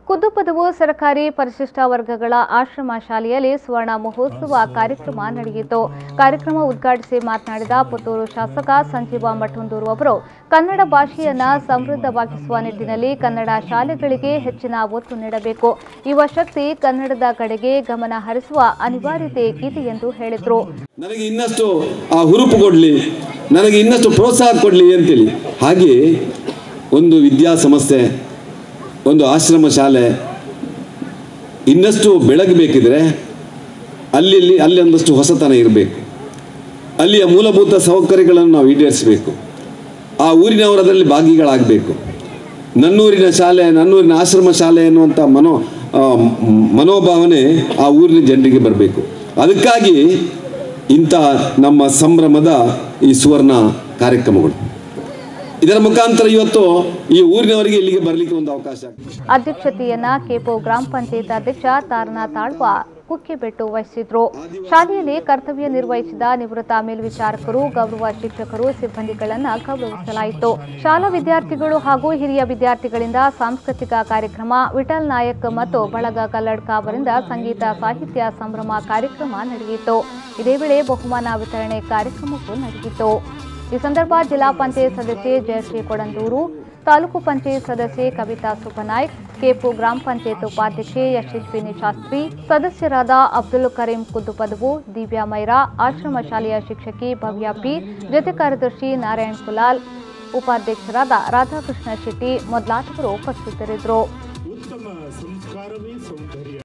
ಕುದ್ದುಪದವು ಸರ್ಕಾರಿ ಪರಿಶಿಷ್ಟ ವರ್ಗಗಳ ಆಶ್ರಮ ಶಾಲೆಯಲ್ಲಿ ಸುವರ್ಣ ಮಹೋತ್ಸವ ಕಾರ್ಯಕ್ರಮ ನಡೆಯಿತು ಕಾರ್ಯಕ್ರಮ ಉದ್ಘಾಟಿಸಿ ಮಾತನಾಡಿದ ಪುತ್ತೂರು ಶಾಸಕ ಸಂಜೀವ ಮಠಂದೂರು ಅವರು ಕನ್ನಡ ಭಾಷೆಯನ್ನ ಸಮೃದ್ಧವಾಗಿಸುವ ನಿಟ್ಟಿನಲ್ಲಿ ಕನ್ನಡ ಶಾಲೆಗಳಿಗೆ ಹೆಚ್ಚಿನ ಒತ್ತು ನೀಡಬೇಕು ಯುವ ಶಕ್ತಿ ಕನ್ನಡದ ಕಡೆಗೆ ಗಮನ ಹರಿಸುವ ಅನಿವಾರ್ಯತೆ ಇದೆ ಎಂದು ಹೇಳಿದರು ನನಗೆ ಇನ್ನಷ್ಟು ಆ ಹುರುಪು ಕೊಡಲಿ ನನಗೆ ಇನ್ನಷ್ಟು ಪ್ರೋತ್ಸಾಹ ಕೊಡಲಿ ಅಂತೇಳಿ ಹಾಗೆ ಒಂದು ವಿದ್ಯಾಸಂಸ್ಥೆ ಒಂದು ಆಶ್ರಮ ಶಾಲೆ ಇನ್ನಷ್ಟು ಬೆಳಗಬೇಕಿದ್ರೆ ಅಲ್ಲಿ ಅಲ್ಲಿ ಒಂದಷ್ಟು ಹೊಸತನ ಇರಬೇಕು ಅಲ್ಲಿಯ ಮೂಲಭೂತ ಸೌಕರ್ಯಗಳನ್ನು ನಾವು ಈಡೇರಿಸಬೇಕು ಆ ಊರಿನವರು ಅದರಲ್ಲಿ ಭಾಗಿಗಳಾಗಬೇಕು ನನ್ನೂರಿನ ಶಾಲೆ ನನ್ನೂರಿನ ಆಶ್ರಮ ಶಾಲೆ ಎನ್ನುವಂಥ ಮನೋ ಆ, ಮ್- ಮನೋಭಾವನೆ ಆ ಊರಿನ ಜನರಿಗೆ ಬರಬೇಕು ಅದಕ್ಕಾಗಿ ಇಂಥ ನಮ್ಮ ಸಂಭ್ರಮದ ಈ ಸುವರ್ಣ ಕಾರ್ಯಕ್ರಮಗಳು ಇದರ ಮುಖಾಂತರ ಇವತ್ತು ಈ ಊರಿನವರಿಗೆ ಇಲ್ಲಿಗೆ ಬರಲಿಕ್ಕೆ ಒಂದು ಅವಕಾಶ ಆಗ್ತದೆ ಅಧ್ಯಕ್ಷತೆಯನ್ನ ಕೆಪೋ ಗ್ರಾಮ ಪಂಚಾಯತ್ ಅಧ್ಯಕ್ಷ ತಾರನಾ ತಾಳ್ವ ಕುಕ್ಕಿಬೆಟ್ಟು ವಹಿಸಿದ್ರು ಶಾಲೆಯಲ್ಲಿ ಕರ್ತವ್ಯ ನಿರ್ವಹಿಸಿದ ನಿವೃತ್ತ ಮೇಲ್ವಿಚಾರಕರು ಗೌರವ ಶಿಕ್ಷಕರು ಸಿಬ್ಬಂದಿಗಳನ್ನ ಗೌರವಿಸಲಾಯಿತು ಶಾಲಾ ವಿದ್ಯಾರ್ಥಿಗಳು ಹಾಗೂ ಹಿರಿಯ ವಿದ್ಯಾರ್ಥಿಗಳಿಂದ ಸಾಂಸ್ಕೃತಿಕ ಕಾರ್ಯಕ್ರಮ ವಿಠಲ್ ನಾಯಕ್ ಮತ್ತು ಬಳಗ ಕಲ್ಲಡ್ಕ ಅವರಿಂದ ಸಂಗೀತ ಸಾಹಿತ್ಯ ಸಂಭ್ರಮ ಕಾರ್ಯಕ್ರಮ ನಡೆಯಿತು ಇದೇ ವೇಳೆ ಬಹುಮಾನ ವಿತರಣೆ ಕಾರ್ಯಕ್ರಮವೂ ನಡೆಯಿತು ಈ ಸಂದರ್ಭ ಜಿಲ್ಲಾ ಪಂಚಾಯತ್ ಸದಸ್ಯೆ ಜಯಶ್ರೀ ಕೊಡಂದೂರು ತಾಲೂಕು ಪಂಚಾಯತ್ ಸದಸ್ಯೆ ಕವಿತಾ ಸುಬ್ಬನಾಯ್ಕ್ ಕೆಪು ಗ್ರಾಮ ಪಂಚಾಯತ್ ಉಪಾಧ್ಯಕ್ಷೆ ಯಶಸ್ವಿನಿ ಶಾಸ್ತ್ರಿ ಸದಸ್ಯರಾದ ಅಬ್ದುಲ್ ಕರೀಂ ಕುದ್ದುಪದವು ದಿವ್ಯಾ ಮೈರಾ ಆಶ್ರಮ ಶಾಲೆಯ ಶಿಕ್ಷಕಿ ಭವ್ಯ ಪಿ ಜೊತೆ ಕಾರ್ಯದರ್ಶಿ ನಾರಾಯಣ್ ಕುಲಾಲ್ ಉಪಾಧ್ಯಕ್ಷರಾದ ರಾಧಾಕೃಷ್ಣ ಶೆಟ್ಟಿ ಮೊದಲಾದವರು ಉಪಸ್ಥಿತರಿದ್ದರು ಉತ್ತಮ ಸಂಸ್ಕಾರವೇ ಸೌಂದರ್ಯ